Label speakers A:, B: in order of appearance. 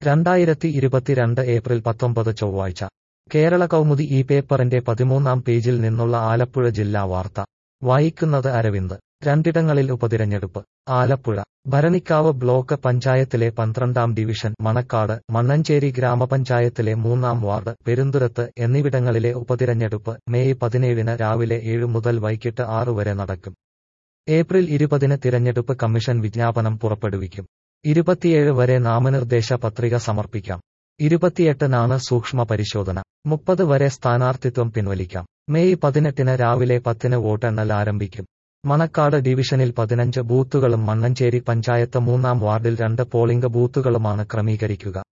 A: രണ്ടായിരത്തി ഇരുപത്തിരണ്ട് ഏപ്രിൽ പത്തൊമ്പത് ചൊവ്വാഴ്ച കേരള കൗമുദി ഈ പേപ്പറിന്റെ പതിമൂന്നാം പേജിൽ നിന്നുള്ള ആലപ്പുഴ ജില്ലാ വാർത്ത വായിക്കുന്നത് അരവിന്ദ് രണ്ടിടങ്ങളിൽ ഉപതിരഞ്ഞെടുപ്പ് ആലപ്പുഴ ഭരണിക്കാവ് ബ്ലോക്ക് പഞ്ചായത്തിലെ പന്ത്രണ്ടാം ഡിവിഷൻ മണക്കാട് മണ്ണഞ്ചേരി ഗ്രാമപഞ്ചായത്തിലെ മൂന്നാം വാർഡ് പെരുന്തുരത്ത് എന്നിവിടങ്ങളിലെ ഉപതിരഞ്ഞെടുപ്പ് മെയ് പതിനേഴിന് രാവിലെ ഏഴ് മുതൽ വൈകിട്ട് ആറ് വരെ നടക്കും ഏപ്രിൽ ഇരുപതിന് തിരഞ്ഞെടുപ്പ് കമ്മീഷൻ വിജ്ഞാപനം പുറപ്പെടുവിക്കും ഇരുപത്തിയേഴ് വരെ നാമനിർദ്ദേശ പത്രിക സമർപ്പിക്കാം ഇരുപത്തിയെട്ടിനാണ് സൂക്ഷ്മ പരിശോധന മുപ്പത് വരെ സ്ഥാനാർത്ഥിത്വം പിൻവലിക്കാം മെയ് പതിനെട്ടിന് രാവിലെ പത്തിന് വോട്ടെണ്ണൽ ആരംഭിക്കും മണക്കാട് ഡിവിഷനിൽ പതിനഞ്ച് ബൂത്തുകളും മണ്ണഞ്ചേരി പഞ്ചായത്ത് മൂന്നാം വാർഡിൽ രണ്ട് പോളിംഗ് ബൂത്തുകളുമാണ് ക്രമീകരിക്കുക